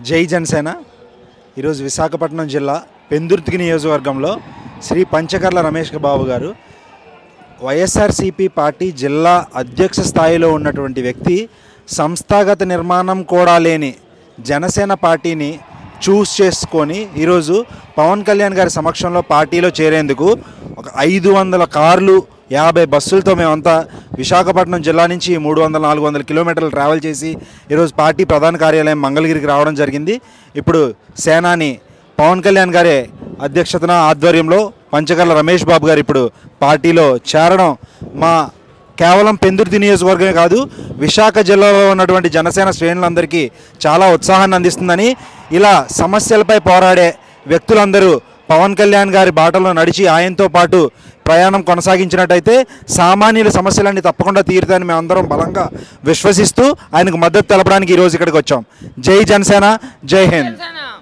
జై జనసేన ఈరోజు విశాఖపట్నం జిల్లా పెందుర్తికి నియోజకవర్గంలో శ్రీ పంచకర్ల రమేష్ బాబు గారు వైఎస్ఆర్సీపీ పార్టీ జిల్లా అధ్యక్ష స్థాయిలో ఉన్నటువంటి వ్యక్తి సంస్థాగత నిర్మాణం కూడా లేని జనసేన పార్టీని చూస్ చేసుకొని ఈరోజు పవన్ కళ్యాణ్ గారి సమక్షంలో పార్టీలో చేరేందుకు ఒక ఐదు వందల కార్లు యాభై బస్సులతో మేమంతా విశాఖపట్నం జిల్లా నుంచి మూడు వందల నాలుగు వందల కిలోమీటర్లు ట్రావెల్ చేసి ఈరోజు పార్టీ ప్రధాన కార్యాలయం మంగళగిరికి రావడం జరిగింది ఇప్పుడు సేనాని పవన్ కళ్యాణ్ గారి అధ్యక్షతన ఆధ్వర్యంలో పంచకర్ల రమేష్ బాబు గారు ఇప్పుడు పార్టీలో చేరడం మా కేవలం పెందుర్తి నియోజకవర్గమే కాదు విశాఖ జిల్లాలో ఉన్నటువంటి జనసేన శ్రేణులందరికీ చాలా ఉత్సాహాన్ని అందిస్తుందని ఇలా సమస్యలపై పోరాడే వ్యక్తులందరూ పవన్ కళ్యాణ్ గారి బాటలో నడిచి ఆయనతో పాటు ప్రయాణం కొనసాగించినట్టయితే సామాన్యుల సమస్యలన్నీ తప్పకుండా తీరుతాయని మేమందరం బలంగా విశ్వసిస్తూ ఆయనకు మద్దతు తెలపడానికి ఈరోజు ఇక్కడికి వచ్చాం జై జనసేన జై హింద్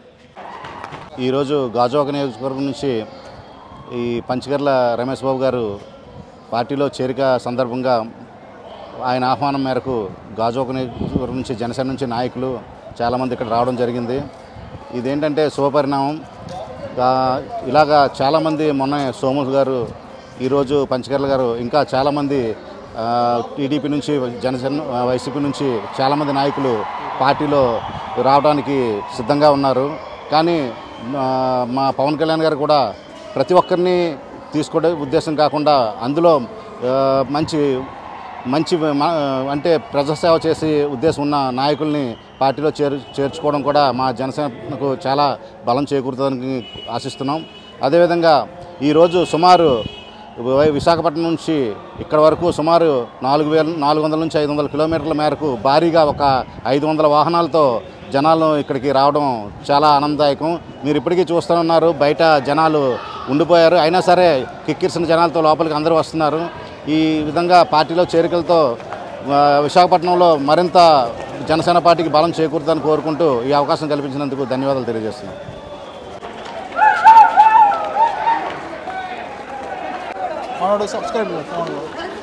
ఈరోజు గాజువాక నియోజకవర్గం నుంచి ఈ పంచగర్ల రమేష్ బాబు గారు పార్టీలో చేరిక సందర్భంగా ఆయన ఆహ్వానం మేరకు గాజువాక నియోజకవర్గం నుంచి జనసేన నుంచి నాయకులు చాలామంది ఇక్కడ రావడం జరిగింది ఇదేంటంటే శుభపరిణామం గా- ఇలాగా చాలామంది మొన్న సోము గారు ఈరోజు పంచకర్ల గారు ఇంకా చాలామంది ఆ, టీడీపీ నుంచి జనసేన ఆ, వైసీపీ నుంచి చాలామంది నాయకులు పార్టీలో రావడానికి సిద్ధంగా ఉన్నారు కానీ ఆ, మా పవన్ కళ్యాణ్ గారు కూడా ప్రతి ఒక్కరిని తీసుకోవడం ఉద్దేశం కాకుండా అందులో ఆ, మంచి మంచి మ- అంటే ప్రజాసేవ చేసి ఉద్దేశం ఉన్న నాయకుల్ని పార్టీలో చేరు చేర్చుకోవడం కూడా మా జనసేనకు చాలా బలం చేకూరుతుందని ఆశిస్తున్నాం అదేవిధంగా ఈరోజు సుమారు వై- విశాఖపట్నం నుంచి ఇక్కడ వరకు సుమారు నాలుగు వేల నాలుగు వందల నుంచి ఐదు వందల కిలోమీటర్ల మేరకు భారీగా ఒక ఐదు వందల వాహనాలతో జనాలు ఇక్కడికి రావడం చాలా ఆనందదాయకం మీరు ఇప్పటికీ చూస్తూనే ఉన్నారు బయట జనాలు ఉండిపోయారు అయినా సరే కిక్కిరిసిన జనాలతో లోపలికి అందరూ వస్తున్నారు ఈ విధంగా పార్టీలో చేరికలతో ఆ, విశాఖపట్నంలో మరింత జనసేన పార్టీకి బలం చేకూరుతుందని కోరుకుంటూ ఈ అవకాశం కల్పించినందుకు ధన్యవాదాలు తెలియజేస్తున్నాను మనోడు సబ్స్క్రైబ్ ఫోన్లో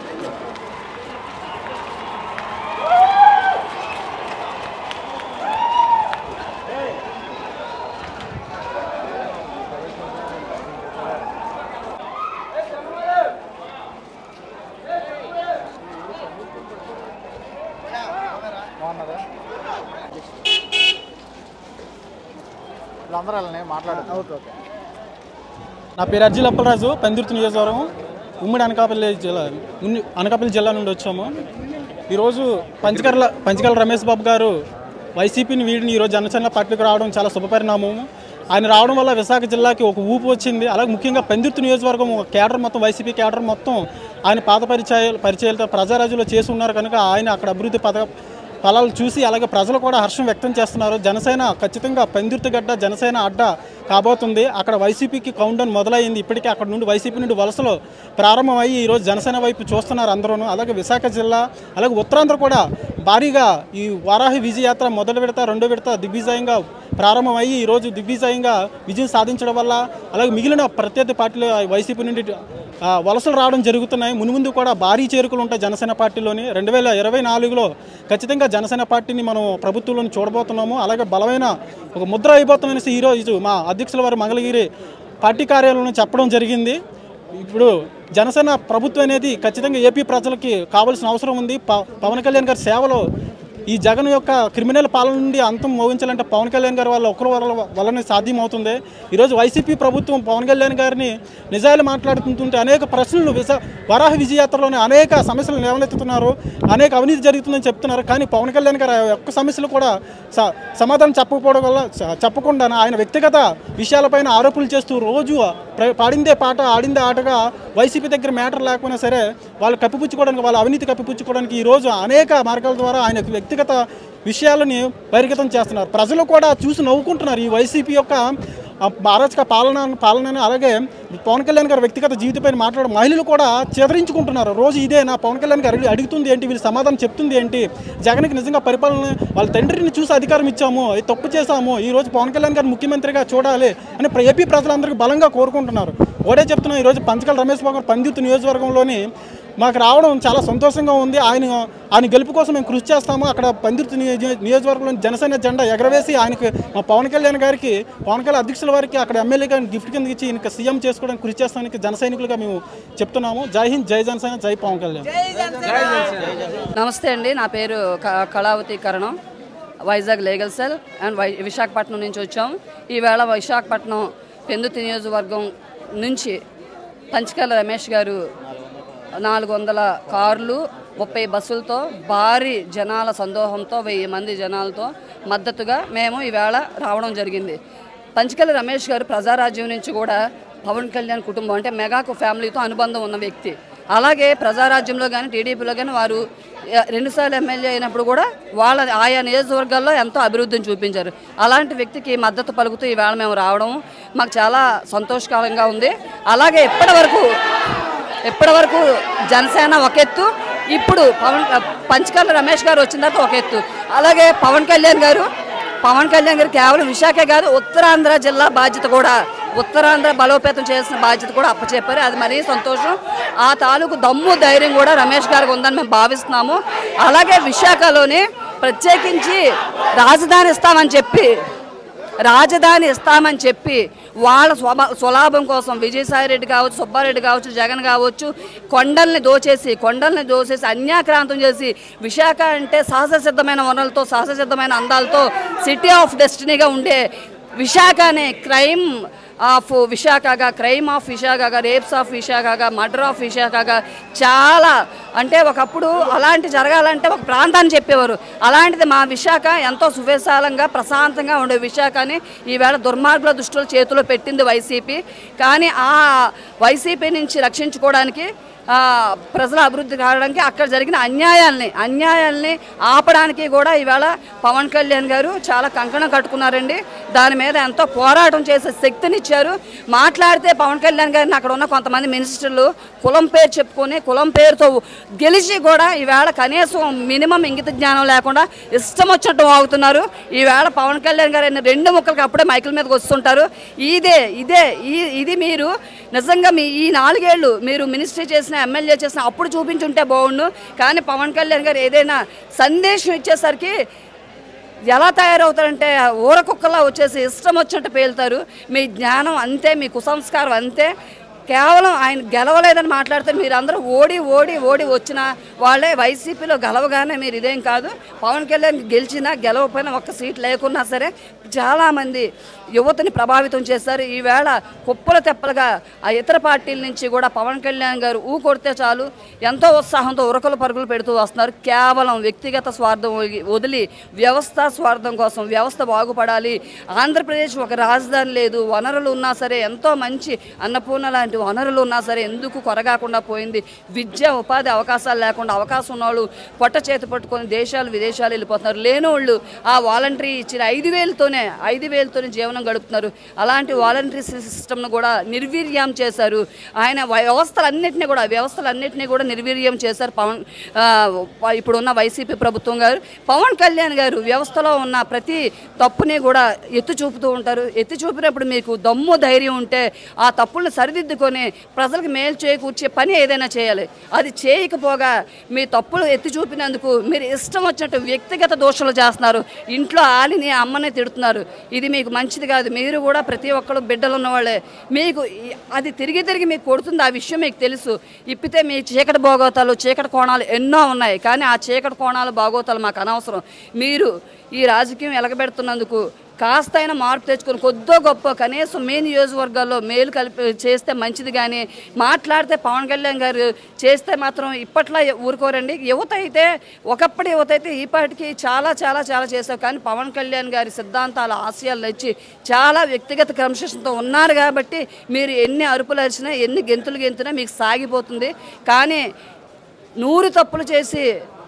బాగున్నదా వీళ్ళందరూ వెళ్ళని మాట్లాడు ఓకే ఓకే నా పేరు అర్జున్ అప్పలరాజు పందిర్తి నియోజకవర్గం ఉమ్మడి అనకాపల్లి జిల్లా ఉన్ని- అనకాపల్లి జిల్లా నుండి వచ్చాము ఈరోజు పంచకర్ల పంచకర్ల రమేష్ బాబు గారు వైసీపీని వీడిని ఈరోజు జనసేన పార్టీకి రావడం చాలా శుభపరిణామము ఆయన రావడం వల్ల విశాఖ జిల్లాకి ఒక ఊపు వచ్చింది అలాగే ముఖ్యంగా పందిర్తి నియోజకవర్గం ఒక కేడర్ మొత్తం వైసీపీ కేడర్ మొత్తం ఆయన పాత పరిచయాలు పరిచయాలతో ప్రజారాజ్యంలో చేసి ఉన్నారు కనుక ఆయన అక్కడ అభివృద్ధి పథక ఫలాలు చూసి అలాగే ప్రజలు కూడా హర్షం వ్యక్తం చేస్తున్నారు జనసేన ఖచ్చితంగా పందిర్తి గడ్డ జనసేన అడ్డ కాబోతుంది అక్కడ వైసీపీకి కౌంటౌన్ మొదలైంది ఇప్పటికే అక్కడ నుండి వైసీపీ నుండి వలసలు ప్రారంభమయ్యి ఈరోజు జనసేన వైపు చూస్తున్నారు అందరూ అలాగే విశాఖ జిల్లా అలాగే ఉత్తరాంధ్ర కూడా భారీగా ఈ వారాహి విజయయాత్ర మొదటి విడత రెండో విడత దిగ్విజయంగా ప్రారంభమయ్యి ఈరోజు దిగ్విజయంగా విజయం సాధించడం వల్ల అలాగే మిగిలిన ప్రత్యర్థి పార్టీలు వైసీపీ నుండి ఆ, వలసలు రావడం జరుగుతున్నాయి మున్ముందు కూడా భారీ చేరుకలు ఉంటాయి జనసేన పార్టీలోని రెండు వేల ఇరవై నాలుగులో ఖచ్చితంగా జనసేన పార్టీని మనం ప్రభుత్వంలోని చూడబోతున్నాము అలాగే బలమైన ఒక ముద్ర అయిపోతామనేసి ఈరోజు మా అధ్యక్షుల వారు మంగళగిరి పార్టీ కార్యాలయంలో చెప్పడం జరిగింది ఇప్పుడు జనసేన ప్రభుత్వం అనేది ఖచ్చితంగా ఏపీ ప్రజలకి కావాల్సిన అవసరం ఉంది ప పవన్ కళ్యాణ్ గారి సేవలో ఈ జగన్ యొక్క క్రిమినల్ పాలన నుండి అంతం మోగించాలంటే పవన్ కళ్యాణ్ గారి వల్ల ఒకరి వల్ల వల్లనే సాధ్యం అవుతుంది ఈరోజు వైసీపీ ప్రభుత్వం పవన్ కళ్యాణ్ గారిని నిజాలు మాట్లాడుతుంటే అనేక ప్రశ్నలు విశ వరాహ విజయయాత్రలోనే అనేక సమస్యలు లేవనెత్తుతున్నారు అనేక అవినీతి జరుగుతుందని చెప్తున్నారు కానీ పవన్ కళ్యాణ్ గారు ఆ ఒక్క సమస్యలు కూడా స- సమాధానం చెప్పకపోవడం వల్ల చ- చెప్పకుండా ఆయన వ్యక్తిగత విషయాలపైన ఆరోపణలు చేస్తూ రోజు ప్ర- పాడిందే పాట ఆడిందే ఆటగా వైసీపీ దగ్గర మ్యాటర్ లేకపోయినా సరే వాళ్ళు కప్పిపుచ్చుకోవడానికి వాళ్ళ అవినీతి కప్పిపుచ్చుకోవడానికి ఈ రోజు అనేక మార్గాల ద్వారా ఆయన వ్యక్తిగత విషయాలని బహిర్గతం చేస్తున్నారు ప్రజలు కూడా చూసి నవ్వుకుంటున్నారు ఈ వైసీపీ యొక్క ఆ అరాచక పాలన పాలనని అలాగే పవన్ కళ్యాణ్ గారి వ్యక్తిగత జీవితంపైన మాట్లాడే మహిళలు కూడా చెదరించుకుంటున్నారు రోజు ఇదే నా పవన్ కళ్యాణ్ గారు అడిగి- అడుగుతుంది ఏంటి వీళ్ళు సమాధానం చెప్తుంది ఏంటి జగన్కి నిజంగా పరిపాలన వాళ్ళ తండ్రిని చూసి అధికారం ఇచ్చాము ఇది తప్పు చేశాము ఈ రోజు పవన్ కళ్యాణ్ గారు ముఖ్యమంత్రిగా చూడాలి అని ప్ర- ఏపీ ప్రజలందరికీ బలంగా కోరుకుంటున్నారు ఒకటే చెప్తున్నా ఈరోజు పంచకల్ రమేష్ బాబు గారు పందితు నియోజకవర్గంలోని మాకు రావడం చాలా సంతోషంగా ఉంది ఆయన ఆయన గెలుపు కోసం మేము కృషి చేస్తాము అక్కడ పందిర్తి నియోజ నియోజకవర్గంలో జనసేన జెండా ఎగరవేసి ఆయనకి మా పవన్ కళ్యాణ్ గారికి పవన్ కళ్యాణ్ అధ్యక్షుల వారికి అక్కడ ఎమ్మెల్యే గారిని గిఫ్ట్ కింద ఇచ్చి ఇంకా సీఎం చేసుకోవడానికి కృషి చేస్తానికి జన సైనికులుగా మేము చెప్తున్నాము జై హింద్ జై జనసేన జై పవన్ కళ్యాణ్ నమస్తే అండి నా పేరు క- Kalavathi Karanam Vizag legal cell and వై విశాఖపట్నం నుంచి వచ్చాం ఈవేళ విశాఖపట్నం పెందుతి నియోజకవర్గం నుంచి పంచకల రమేష్ గారు నాలుగు వందల కార్లు ముప్పై బస్సులతో భారీ జనాల సందోహంతో వెయ్యి మంది జనాలతో మద్దతుగా మేము ఈవేళ రావడం జరిగింది పంచకల రమేష్ గారు ప్రజారాజ్యం నుంచి కూడా పవన్ కళ్యాణ్ కుటుంబం అంటే మెగాకు ఫ్యామిలీతో అనుబంధం ఉన్న వ్యక్తి అలాగే ప్రజారాజ్యంలో కానీ టీడీపీలో కానీ వారు ఎ, రెండుసార్లు ఎమ్మెల్యే అయినప్పుడు కూడా వాళ్ళ ఆయా నియోజకవర్గాల్లో ఎంతో అభివృద్ధిని చూపించారు అలాంటి వ్యక్తికి మద్దతు పలుకుతూ ఈవేళ మేము రావడం మాకు చాలా సంతోషకరంగా ఉంది అలాగే ఇప్పటి వరకు ఇప్పటి వరకు జనసేన ఒక ఎత్తు ఇప్పుడు పవన్ పంచకర్ల రమేష్ గారు వచ్చిన తర్వాత ఒక ఎత్తు అలాగే పవన్ కళ్యాణ్ గారు పవన్ కళ్యాణ్ గారు కేవలం విశాఖ కాదు ఉత్తరాంధ్ర జిల్లా బాధ్యత కూడా ఉత్తరాంధ్ర బలోపేతం చేసిన బాధ్యత కూడా అప్పచెప్పారు అది మరీ సంతోషం ఆ తాలూకు దమ్ము ధైర్యం కూడా రమేష్ గారికి ఉందని మేము భావిస్తున్నాము అలాగే విశాఖలోని ప్రత్యేకించి రాజధాని ఇస్తామని చెప్పి రాజధాని ఇస్తామని చెప్పి వాళ్ళ స్వభా స్వలాభం కోసం విజయసాయి రెడ్డి కావచ్చు సుబ్బారెడ్డి కావచ్చు జగన్ కావచ్చు కొండల్ని దోచేసి కొండల్ని దోచేసి అన్యాక్రాంతం చేసి విశాఖ అంటే సహజసిద్ధమైన వనరులతో సహజసిద్ధమైన అందాలతో సిటీ ఆఫ్ డెస్టినీగా ఉండే విశాఖనే క్రైమ్ ఆఫ్ విశాఖగా క్రైమ్ ఆఫ్ విశాఖగా రేప్స్ ఆఫ్ విశాఖగా మర్డర్ ఆఫ్ విశాఖగా చాలా అంటే ఒకప్పుడు అలాంటి జరగాలంటే ఒక ప్రాంతాన్ని చెప్పేవారు అలాంటిది మా విశాఖ ఎంతో సువిశాలంగా ప్రశాంతంగా ఉండే విశాఖని ఈవేళ దుర్మార్గుల దృష్టిలో చేతిలో పెట్టింది వైసీపీ కానీ ఆ వైసీపీ నుంచి రక్షించుకోవడానికి ఆ, ప్రజల అభివృద్ధి కావడానికి అక్కడ జరిగిన అన్యాయాల్ని అన్యాయాల్ని ఆపడానికి కూడా ఈవేళ పవన్ కళ్యాణ్ గారు చాలా కంకణం కట్టుకున్నారండి దాని మీద ఎంతో పోరాటం చేసే శక్తినిచ్చారు మాట్లాడితే పవన్ కళ్యాణ్ గారిని అక్కడ ఉన్న కొంతమంది మినిస్టర్లు కులం పేరు చెప్పుకొని కులం పేరుతో గెలిచి కూడా ఈవేళ కనీసం మినిమం ఇంగిత జ్ఞానం లేకుండా ఇష్టం వచ్చినట్టు వాగుతున్నారు ఈవేళ పవన్ కళ్యాణ్ గారు అయిన రెండు ముక్కలకి అప్పుడే మైకుల మీదకి వస్తుంటారు ఇదే ఇదే ఈ ఇది మీరు నిజంగా మీ ఈ నాలుగేళ్ళు మీరు మినిస్ట్రీ చేసిన ఎమ్మెల్యే చేసిన అప్పుడు చూపించుంటే బాగుండు కానీ పవన్ కళ్యాణ్ గారు ఏదైనా సందేశం ఇచ్చేసరికి ఎలా తయారవుతారంటే ఊర కుక్కలా వచ్చేసి ఇష్టం వచ్చినట్టు పేలుతారు మీ జ్ఞానం అంతే మీ కుసంస్కారం అంతే కేవలం ఆయన గెలవలేదని మాట్లాడితే మీరందరూ ఓడి ఓడి ఓడి వచ్చిన వాళ్ళే వైసీపీలో గెలవగానే మీరు ఇదేం కాదు పవన్ కళ్యాణ్ గెలిచినా గెలవకపోయినా ఒక్క సీట్ లేకున్నా సరే చాలామంది యువతని ప్రభావితం చేశారు ఈవేళ కుప్పల తెప్పలుగా ఆ ఇతర పార్టీల నుంచి కూడా పవన్ కళ్యాణ్ గారు ఊ కొడితే చాలు ఎంతో ఉత్సాహంతో ఉరకలు పరుగులు పెడుతూ వస్తున్నారు కేవలం వ్యక్తిగత స్వార్థం వగి- వదిలి వ్యవస్థ స్వార్థం కోసం వ్యవస్థ బాగుపడాలి ఆంధ్రప్రదేశ్ ఒక రాజధాని లేదు వనరులు ఉన్నా సరే ఎంతో మంచి అన్నపూర్ణ లాంటి వనరులు ఉన్నా సరే ఎందుకు కొరగాకుండా పోయింది విద్య ఉపాధి అవకాశాలు లేకుండా అవకాశం ఉన్నవాళ్ళు పొట్ట చేతి పట్టుకొని దేశాలు విదేశాలు వెళ్ళిపోతున్నారు లేనోళ్ళు ఆ వాలంటరీ ఇచ్చిన ఐదు వేలతోనే ఐదు వేలతోనే జీవనం గడుపుతున్నారు అలాంటి వాలంటరీ సిస్టమ్ను కూడా నిర్వీర్యం చేశారు ఆయన వ్యవస్థలన్నింటినీ కూడా వ్యవస్థలన్నింటినీ కూడా నిర్వీర్యం చేశారు పవన్ ఆ, ఇప్పుడున్న వైసీపీ ప్రభుత్వం గారు పవన్ కళ్యాణ్ గారు వ్యవస్థలో ఉన్న ప్రతి తప్పుని కూడా ఎత్తి చూపుతూ ఉంటారు ఎత్తి చూపినప్పుడు మీకు దమ్ము ధైర్యం ఉంటే ఆ తప్పుల్ని సరిదిద్దుకొని ప్రజలకు మేలు చేకూర్చే పని ఏదైనా చేయాలి అది చేయకపోగా మీ తప్పులు ఎత్తి చూపినందుకు మీరు ఇష్టం వచ్చినట్టు వ్యక్తిగత దోషాలు చేస్తున్నారు ఇంట్లో ఆలిని అమ్మని తిడుతున్నారు ఇది మీకు మంచిది కాదు మీరు కూడా ప్రతి ఒక్కరు బిడ్డలు ఉన్నవాళ్ళే మీకు ఈ- అది తిరిగి తిరిగి మీకు కొడుతుంది ఆ విషయం మీకు తెలుసు ఇప్పితే మీ చీకటి భోగోతాలు చీకటి కోణాలు ఎన్నో ఉన్నాయి కానీ ఆ చీకటి కోణాలు భాగోతాలు మాకు అనవసరం మీరు ఈ రాజకీయం ఎలగబెడుతున్నందుకు కాస్తైనా మార్పు తెచ్చుకొని కొద్దో గొప్ప కనీసం మీ నియోజకవర్గాల్లో మేలు కలిపి చేస్తే మంచిది కానీ మాట్లాడితే పవన్ కళ్యాణ్ గారు చేస్తే మాత్రం ఇప్పట్లో ఊరుకోరండి యువత అయితే ఒకప్పటి యువత అయితే ఈ పాటికి చాలా చాలా చాలా చేశారు కానీ పవన్ కళ్యాణ్ గారి సిద్ధాంతాల ఆశయాలు ఇచ్చి చాలా వ్యక్తిగత క్రమశిక్షణతో ఉన్నారు కాబట్టి మీరు ఎన్ని అరుపులు అరిచినా ఎన్ని గెంతులు గెంతునా మీకు సాగిపోతుంది కానీ నూరు తప్పులు చేసి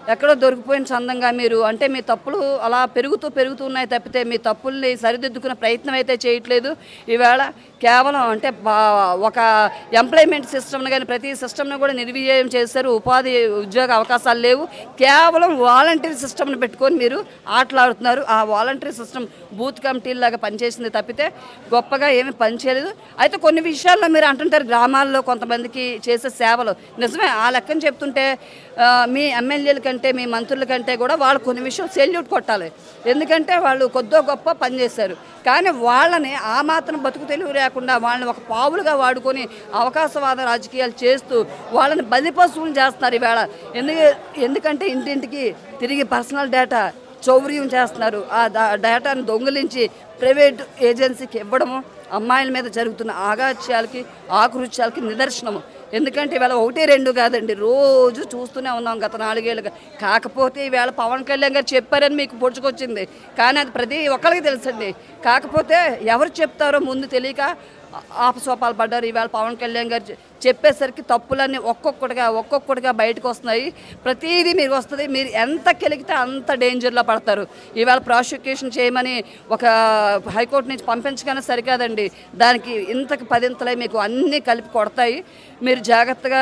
ఎక్కడో దొరికిపోయిన చందంగా మీరు అంటే మీ తప్పులు అలా పెరుగుతూ పెరుగుతూ ఉన్నాయి తప్పితే మీ తప్పుల్ని సరిదిద్దుకునే ప్రయత్నం అయితే చేయట్లేదు ఈవేళ కేవలం అంటే బా- ఒక ఎంప్లాయ్మెంట్ సిస్టమ్ని కానీ ప్రతి సిస్టమ్ని కూడా నిర్వీర్యం చేశారు ఉపాధి ఉద్యోగ అవకాశాలు లేవు కేవలం వాలంటీర్ సిస్టమ్ని పెట్టుకొని మీరు ఆటలాడుతున్నారు ఆ వాలంటీర్ సిస్టమ్ బూత్ కమిటీలాగా పనిచేసింది తప్పితే గొప్పగా ఏమీ పనిచేయలేదు అయితే కొన్ని విషయాల్లో మీరు అంటుంటారు గ్రామాల్లో కొంతమందికి చేసే సేవలు నిజమే ఆ లెక్కన చెప్తుంటే ఆ, మీ ఎమ్మెల్యేల కంటే మీ మంత్రుల కంటే కూడా వాళ్ళు కొన్ని విషయాలు సెల్యూట్ కొట్టాలి ఎందుకంటే వాళ్ళు కొద్దో గొప్ప పనిచేశారు కానీ వాళ్ళని ఆ మాత్రం బతుకు తెలివి లేకుండా వాళ్ళని ఒక పావులుగా వాడుకొని అవకాశవాద రాజకీయాలు చేస్తూ వాళ్ళని బలి పశువులు చేస్తున్నారు ఈవేళ ఎందుకు ఎందుకంటే ఇంటింటికి తిరిగి పర్సనల్ డేటా చౌర్యం చేస్తున్నారు ఆ దా- డేటాను దొంగిలించి ప్రైవేట్ ఏజెన్సీకి ఇవ్వడము అమ్మాయిల మీద జరుగుతున్న ఆగాత్యాలకి ఆకృత్యాలకి నిదర్శనము ఎందుకంటే ఇవాళ ఒకటి రెండు కాదండి రోజు చూస్తూనే ఉన్నాం గత నాలుగేళ్ళుగా కాకపోతే ఈవేళ పవన్ కళ్యాణ్ గారు చెప్పారని మీకు పొడుచుకొచ్చింది కానీ అది ప్రతి ఒక్కరికి తెలుసండి కాకపోతే ఎవరు చెప్తారో ముందు తెలియక ఆపసోపాలు పడ్డారు ఈవేళ పవన్ కళ్యాణ్ గారు చె- చెప్పేసరికి తప్పులన్నీ ఒక్కొక్కటిగా ఒక్కొక్కటిగా బయటకు వస్తున్నాయి ప్రతిదీ మీరు వస్తుంది మీరు ఎంత కెలిగితే అంత డేంజర్లో పడతారు ఈవేళ ప్రాసిక్యూషన్ చేయమని ఒక హైకోర్టు నుంచి పంపించగానే సరికాదండి దానికి ఇంతకు పదింతలై మీకు అన్నీ కలిపి కొడతాయి మీరు జాగ్రత్తగా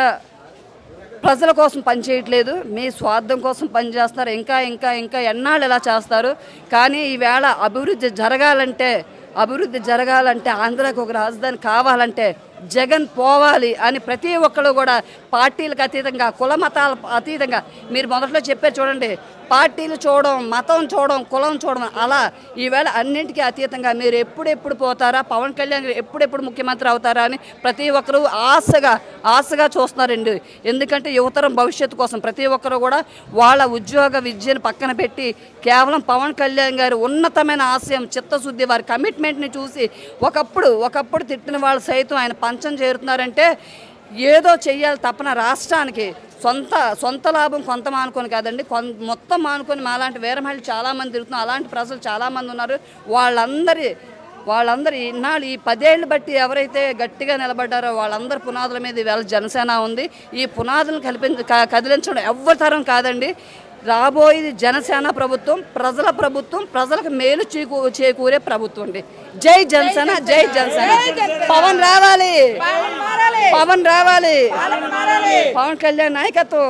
ప్రజల కోసం పనిచేయట్లేదు మీ స్వార్థం కోసం పనిచేస్తారు ఇంకా ఇంకా ఇంకా ఎన్నాళ్ళు ఇలా చేస్తారు కానీ ఈవేళ అభివృద్ధి జరగాలంటే అభివృద్ధి జరగాలంటే ఆంధ్రాకి ఒక రాజధాని కావాలంటే జగన్ పోవాలి అని ప్రతి ఒక్కరు కూడా పార్టీలకు అతీతంగా కుల మతాల అతీతంగా మీరు మొదట్లో చెప్పారు చూడండి పార్టీలు చూడడం మతం చూడడం కులం చూడడం అలా ఈవేళ అన్నింటికీ అతీతంగా మీరు ఎప్పుడెప్పుడు పోతారా పవన్ కళ్యాణ్ గారు ఎప్పుడెప్పుడు ముఖ్యమంత్రి అవుతారా అని ప్రతి ఒక్కరూ ఆశగా ఆశగా చూస్తున్నారండి ఎందుకంటే యువతరం భవిష్యత్తు కోసం ప్రతి ఒక్కరు కూడా వాళ్ళ ఉద్యోగ విద్యను పక్కన పెట్టి కేవలం పవన్ కళ్యాణ్ గారు ఉన్నతమైన ఆశయం చిత్తశుద్ధి వారి కమిట్మెంట్ని చూసి ఒకప్పుడు ఒకప్పుడు తిట్టిన వాళ్ళు సైతం ఆయన పంచం చేరుతున్నారంటే ఏదో చెయ్యాలి తప్పన రాష్ట్రానికి సొంత సొంత లాభం కొంత మానుకొని కాదండి కొన్ మొత్తం మానుకొని మాలాంటి వేరే మహిళలు చాలామంది తిరుగుతున్నారు అలాంటి ప్రజలు చాలామంది ఉన్నారు వాళ్ళందరి వాళ్ళందరూ ఇన్నాళ్ళు ఈ పదేళ్ళు బట్టి ఎవరైతే గట్టిగా నిలబడ్డారో వాళ్ళందరి పునాదుల మీద ఈవేళ జనసేన ఉంది ఈ పునాదులను కల్పి క- కదిలించడం ఎవ్వరి తరం కాదండి రాబోయేది జనసేన ప్రభుత్వం ప్రజల ప్రభుత్వం ప్రజలకు మేలు చేకూ చేకూరే ప్రభుత్వం అండి జై జనసేన జై జనసేన పవన్ రావాలి పవన్ రావాలి పవన్ కళ్యాణ్ నాయకత్వం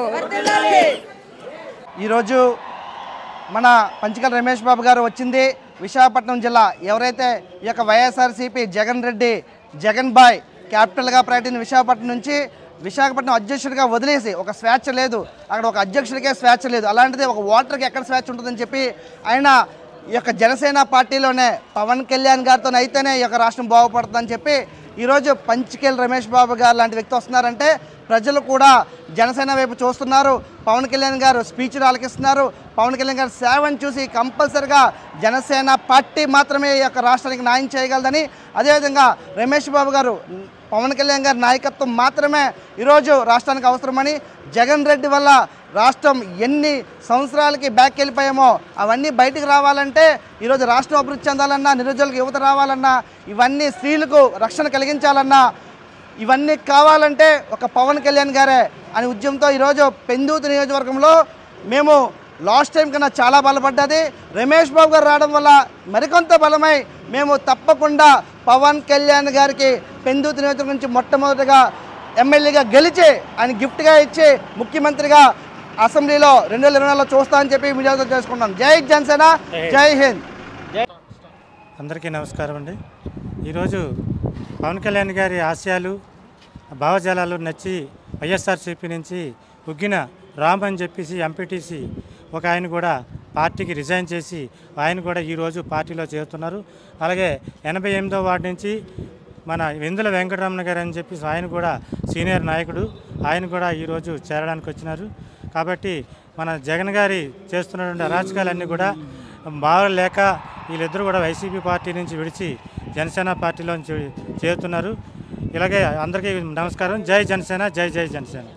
ఈరోజు మన పంచకల రమేష్ బాబు గారు వచ్చింది విశాఖపట్నం జిల్లా ఎవరైతే ఈ యొక్క వైఎస్ఆర్సీపీ జగన్ రెడ్డి జగన్ బాయ్ క్యాపిటల్గా ప్రకటించిన విశాఖపట్నం నుంచి విశాఖపట్నం అధ్యక్షుడిగా వదిలేసి ఒక స్వేచ్ఛ లేదు అక్కడ ఒక అధ్యక్షుడికే స్వేచ్ఛ లేదు అలాంటిది ఒక ఓటర్కి ఎక్కడ స్వేచ్ఛ ఉంటుందని చెప్పి ఆయన ఈ యొక్క జనసేన పార్టీలోనే పవన్ కళ్యాణ్ గారితో అయితేనే ఈ యొక్క రాష్ట్రం బాగుపడుతుందని చెప్పి ఈరోజు పంచికేల్ రమేష్ బాబు గారు లాంటి వ్యక్తి వస్తున్నారంటే ప్రజలు కూడా జనసేన వైపు చూస్తున్నారు పవన్ కళ్యాణ్ గారు స్పీచ్లు ఆలకిస్తున్నారు పవన్ కళ్యాణ్ గారి సేవను చూసి కంపల్సరిగా జనసేన పార్టీ మాత్రమే ఈ యొక్క రాష్ట్రానికి న్యాయం చేయగలదని అదేవిధంగా రమేష్ బాబు గారు పవన్ కళ్యాణ్ గారి నాయకత్వం మాత్రమే ఈరోజు రాష్ట్రానికి అవసరమని జగన్ రెడ్డి వల్ల రాష్ట్రం ఎన్ని సంవత్సరాలకి బ్యాక్ వెళ్ళిపోయామో అవన్నీ బయటికి రావాలంటే ఈరోజు రాష్ట్రం అభివృద్ధి చెందాలన్నా నిరుద్యోగులకు యువత రావాలన్నా ఇవన్నీ స్త్రీలకు రక్షణ కలిగించాలన్నా ఇవన్నీ కావాలంటే ఒక పవన్ కళ్యాణ్ గారే అనే ఉద్యమంతో ఈరోజు పెందూతు నియోజకవర్గంలో మేము లాస్ట్ టైం కన్నా చాలా బలపడ్డది రమేష్ బాబు గారు రావడం వల్ల మరికొంత బలమై మేము తప్పకుండా పవన్ కళ్యాణ్ గారికి పెందూతు నియోజకవర్గం నుంచి మొట్టమొదటిగా ఎమ్మెల్యేగా గెలిచి ఆయన గిఫ్ట్గా ఇచ్చి ముఖ్యమంత్రిగా అసెంబ్లీలో రెండు వేల ఇరవై నాలుగులో చూస్తా అని చెప్పి మీడియాతో చేసుకున్నాం జై జనసేన జై హింద్ అందరికీ నమస్కారం అండి ఈరోజు పవన్ కళ్యాణ్ గారి ఆశయాలు భావజాలాలు నచ్చి వైఎస్ఆర్సీపీ నుంచి ఉగ్గిన రామ్ అని చెప్పేసి ఎంపీటీసీ ఒక ఆయన కూడా పార్టీకి రిజైన్ చేసి ఆయన కూడా ఈరోజు పార్టీలో చేరుతున్నారు అలాగే ఎనభై ఎనిమిదో వార్డు నుంచి మన వెందుల వెంకటరమణ గారు అని చెప్పేసి ఆయన కూడా సీనియర్ నాయకుడు ఆయన కూడా ఈరోజు చేరడానికి వచ్చినారు కాబట్టి మన జగన్ గారి చేస్తున్నటువంటి అరాచకాలన్నీ కూడా బాగలేక వీళ్ళిద్దరూ కూడా వైసీపీ పార్టీ నుంచి విడిచి జనసేన పార్టీలో చేరుతున్నారు ఇలాగే అందరికీ నమస్కారం జై జనసేన జై జై జనసేన